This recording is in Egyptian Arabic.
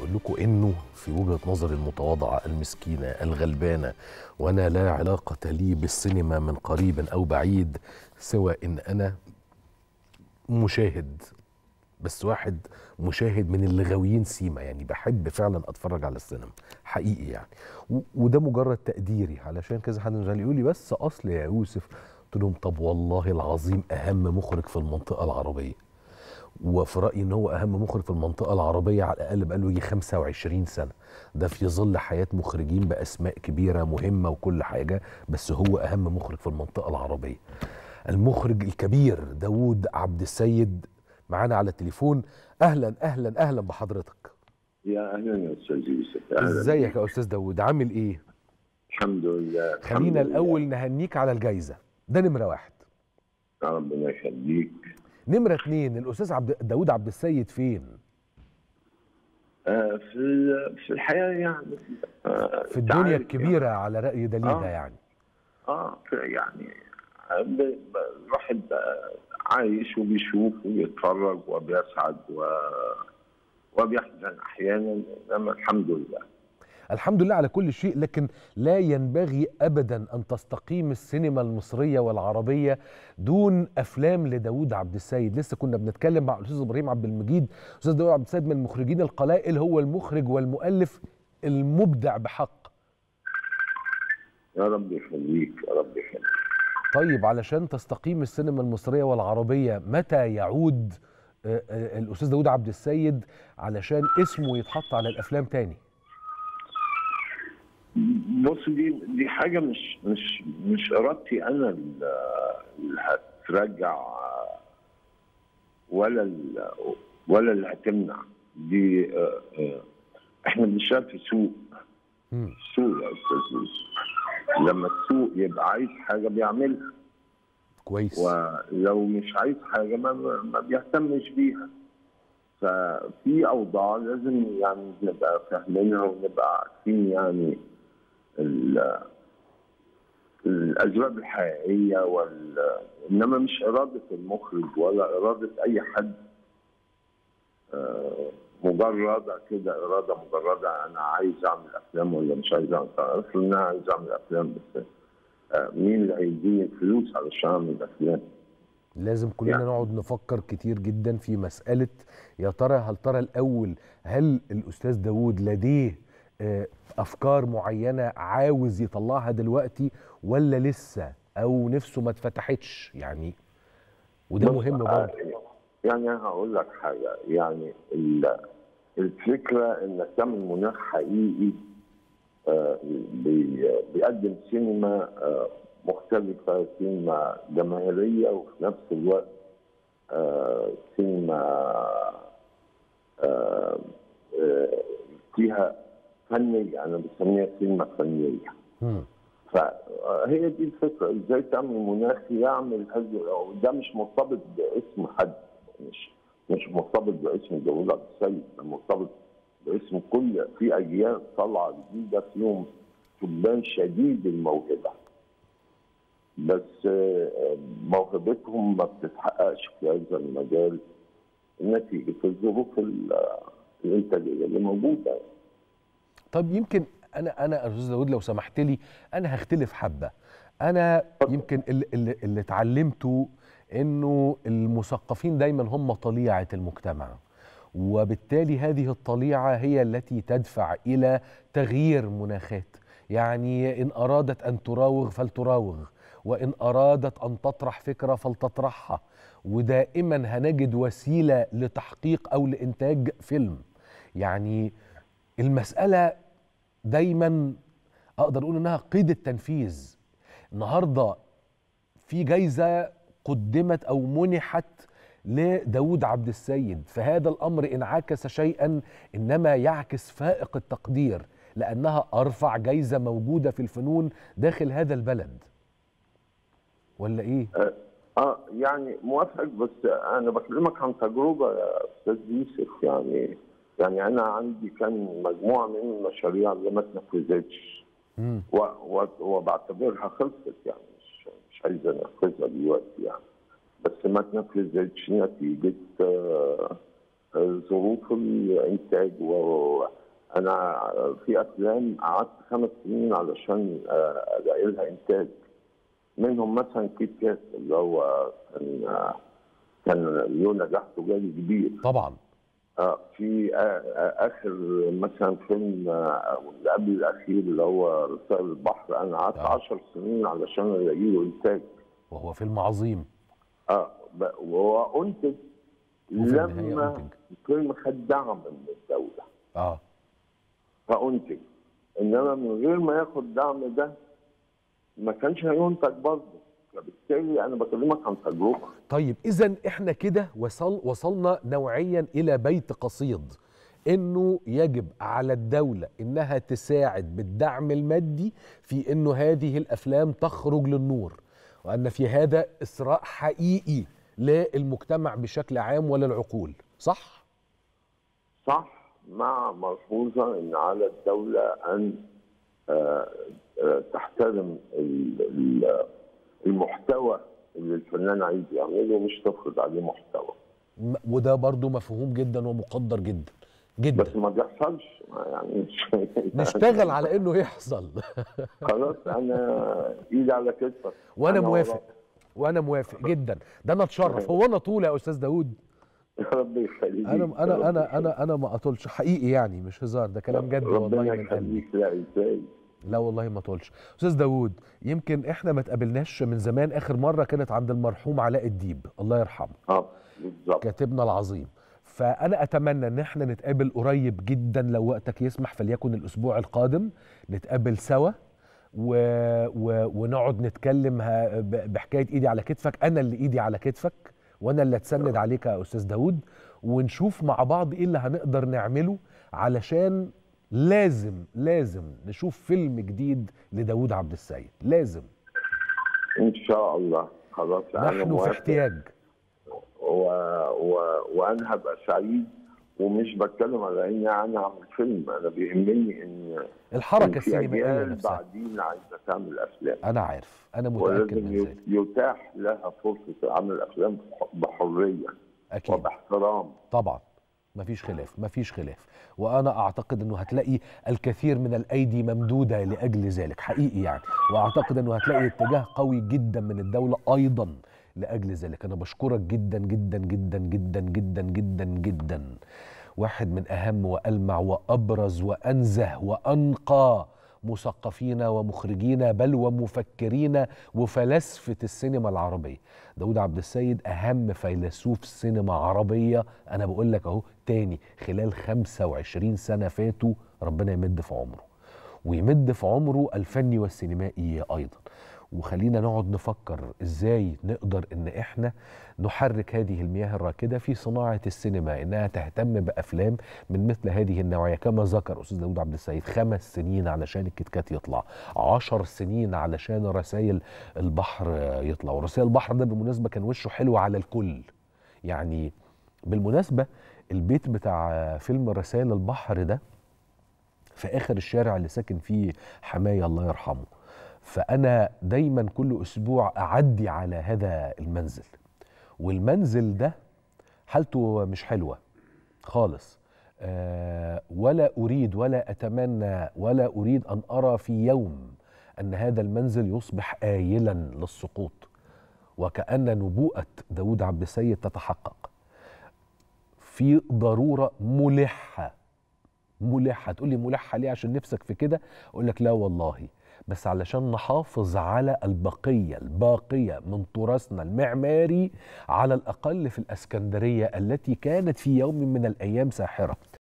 اقول لكم انه في وجهه نظري المتواضعه المسكينه الغلبانه وانا لا علاقه لي بالسينما من قريب او بعيد سوى ان انا مشاهد بس واحد مشاهد من اللي غاويين سيما يعني بحب فعلا اتفرج على السينما حقيقي يعني و- وده مجرد تقديري علشان كذا حد من يقول لي بس اصل يا يوسف قلت لهم طب والله العظيم اهم مخرج في المنطقه العربيه وفي رايي ان هو اهم مخرج في المنطقه العربيه على الاقل بقاله يجي 25 سنه ده في ظل حياه مخرجين باسماء كبيره مهمه وكل حاجه بس هو اهم مخرج في المنطقه العربيه المخرج الكبير داوود عبد السيد معانا على التليفون اهلا اهلا اهلا بحضرتك يا اهلا يا استاذ يوسف أهلاً. ازيك يا استاذ داوود عامل ايه الحمد لله الحمد خلينا لله. الاول نهنيك على الجايزه ده نمره واحد ربنا يخليك نمره اتنين الاستاذ عبد داوود عبد السيد فين آه في في الحياه يعني آه في الدنيا تعرف الكبيره على راي دليده آه. يعني اه في- يعني آه، ب- ب- الواحد بقى عايش وبيشوف وبيتفرج وبيسعد و وبيحزن احيانا انما الحمد لله الحمد لله على كل شيء لكن لا ينبغي ابدا ان تستقيم السينما المصريه والعربيه دون افلام لداوود عبد السيد لسه كنا بنتكلم مع الاستاذ ابراهيم عبد المجيد استاذ داوود عبد السيد من المخرجين القلائل هو المخرج والمؤلف المبدع بحق يا رب يخليك يا رب يخليك طيب علشان تستقيم السينما المصريه والعربيه متى يعود آه، آه، الاستاذ داوود عبد السيد علشان اسمه يتحط على الافلام تاني بص دي دي حاجه مش مش مش ارادتي انا اللي اللي هترجع ولا ال- ولا اللي هتمنع دي آه، آه، احنا بنشتغل في سوق مم. سوق يا استاذ يوسف لما السوق يبقى عايز حاجه بيعملها كويس ولو مش عايز حاجه ما, ما بيهتمش بيها ففي اوضاع لازم يعني نبقى فاهمينها ونبقى عارفين يعني ال- الاسباب الحقيقيه وال انما مش اراده المخرج ولا اراده اي حد آه، مجرده كده اراده مجرده انا عايز اعمل افلام ولا مش عايز اعمل عارف ان انا عايز اعمل افلام بس آه، مين اللي هيديني الفلوس علشان اعمل افلام لازم كلنا يعني. نقعد نفكر كتير جدا في مسألة يا ترى هل ترى الأول هل الأستاذ داوود لديه آه، أفكار معينة عاوز يطلعها دلوقتي ولا لسه أو نفسه ما اتفتحتش يعني وده بص، مهم آه، برضه يعني أنا هقول لك حاجه يعني ال- الفكره انك تعمل مناخ حقيقي آه، بي- بيقدم سينما آه، مختلفه سينما جماهيريه وفي نفس الوقت آه، سينما آه، آه، فيها فنيه انا بسميها سينما فنيه مم. فهي دي الفكره ازاي تعمل مناخ يعمل هذا ده مش مرتبط باسم حد مش مش مرتبط باسم داوود عبد السيد ده مرتبط باسم كل في اجيال طالعه جديده فيهم شبان شديد الموهبه بس آه، موهبتهم ما بتتحققش في هذا المجال نتيجه الظروف ال- الانتاجيه اللي موجوده طب يمكن أنا أنا أستاذ داوود لو سمحت لي أنا هختلف حبة أنا يمكن اللي, اللي, اللي اتعلمته إنه المثقفين دايما هم طليعة المجتمع وبالتالي هذه الطليعه هي التي تدفع الى تغيير مناخات يعني ان ارادت ان تراوغ فلتراوغ وان ارادت ان تطرح فكره فلتطرحها ودائما هنجد وسيله لتحقيق او لانتاج فيلم يعني المساله دايما اقدر اقول انها قيد التنفيذ النهارده في جايزه قدمت او منحت لداود عبد السيد فهذا الامر انعكس شيئا انما يعكس فائق التقدير لانها ارفع جايزه موجوده في الفنون داخل هذا البلد ولا ايه اه يعني موافق بس انا بكلمك عن تجربه يا استاذ يوسف يعني يعني انا عندي كان مجموعه من المشاريع اللي ما اتنفذتش مم. و- و- وبعتبرها خلصت يعني مش مش عايز انفذها دلوقتي يعني بس ما اتنفذتش نتيجه آه، ظروف الانتاج وانا في افلام قعدت خمس سنين علشان آه، الاقي لها انتاج منهم مثلا كيت كات اللي هو كان آه، كان له نجاح تجاري كبير طبعا آه، في آه، آه، اخر مثلا فيلم آه، اللي قبل الاخير اللي هو رسائل البحر انا قعدت آه. 10 سنين علشان الاقي له انتاج وهو فيلم عظيم اه ب- وهو انتج وفي النهاية لما أنتج. الفيلم خد دعم من الدوله اه فانتج انما من غير ما ياخد دعم ده ما كانش هينتج برضه فبالتالي انا بكلمك عن تجربه طيب اذا احنا كده وصل وصلنا نوعيا الى بيت قصيد انه يجب على الدوله انها تساعد بالدعم المادي في انه هذه الافلام تخرج للنور وان في هذا اسراء حقيقي للمجتمع بشكل عام وللعقول صح صح مع ملحوظه ان على الدوله ان آه، آه، تحترم ال- ال- المحتوى اللي الفنان عايز يعمله مش تفرض عليه محتوى م- وده برضو مفهوم جدا ومقدر جدا جدا بس ما بيحصلش ما يعني مش نشتغل على انه يحصل خلاص انا ايدي على كتفك وانا أنا موافق وراك. وانا موافق جدا ده انا اتشرف هو انا طول يا استاذ داود ربي يخليك انا ربي انا انا يخليك. انا انا ما اطولش حقيقي يعني مش هزار ده كلام جد والله ربنا من قلبي يخليك لا ازاي لا والله ما اطولش استاذ داود يمكن احنا ما تقابلناش من زمان اخر مره كانت عند المرحوم علاء الديب الله يرحمه اه بالظبط كاتبنا العظيم فانا اتمنى ان احنا نتقابل قريب جدا لو وقتك يسمح فليكن الاسبوع القادم نتقابل سوا و... و... ونقعد نتكلم ه... ب- بحكايه ايدي على كتفك انا اللي ايدي على كتفك وانا اللي اتسند عليك يا استاذ داود ونشوف مع بعض ايه اللي هنقدر نعمله علشان لازم لازم نشوف فيلم جديد لداود عبد السيد لازم ان شاء الله خلاص انا نحن في موافق احتياج و... و... وانا هبقى سعيد ومش بتكلم على اني انا اعمل فيلم انا بيهمني ان الحركه إن في السينمائيه اجيال نفسها بعدين عايزه تعمل افلام انا عارف انا متاكد ولازم من ذلك يتاح لها فرصه عمل افلام بحريه اكيد وباحترام طبعا مفيش خلاف مفيش خلاف وانا اعتقد انه هتلاقي الكثير من الايدي ممدوده لاجل ذلك حقيقي يعني واعتقد انه هتلاقي اتجاه قوي جدا من الدوله ايضا لاجل ذلك انا بشكرك جدا جدا جدا جدا جدا جدا جدا واحد من اهم والمع وابرز وانزه وانقى مثقفين ومخرجين بل ومفكرين وفلاسفه السينما العربيه داود عبد السيد اهم فيلسوف سينما عربيه انا بقول لك اهو تاني خلال 25 سنه فاتوا ربنا يمد في عمره ويمد في عمره الفني والسينمائي ايضا وخلينا نقعد نفكر ازاي نقدر ان احنا نحرك هذه المياه الراكده في صناعه السينما انها تهتم بافلام من مثل هذه النوعيه كما ذكر استاذ داود عبد السيد خمس سنين علشان الكتكات يطلع عشر سنين علشان رسائل البحر يطلع ورسائل البحر ده بالمناسبه كان وشه حلو على الكل يعني بالمناسبه البيت بتاع فيلم رسائل البحر ده في اخر الشارع اللي ساكن فيه حماية الله يرحمه فانا دايما كل اسبوع اعدي على هذا المنزل والمنزل ده حالته مش حلوه خالص آه ولا اريد ولا اتمنى ولا اريد ان ارى في يوم ان هذا المنزل يصبح آيلا للسقوط وكأن نبوءة داود عبد السيد تتحقق في ضرورة ملحة ملحة تقول لي ملحة ليه عشان نفسك في كده أقول لك لا والله بس علشان نحافظ على البقية الباقية من تراثنا المعماري على الأقل في الأسكندرية التي كانت في يوم من الأيام ساحرة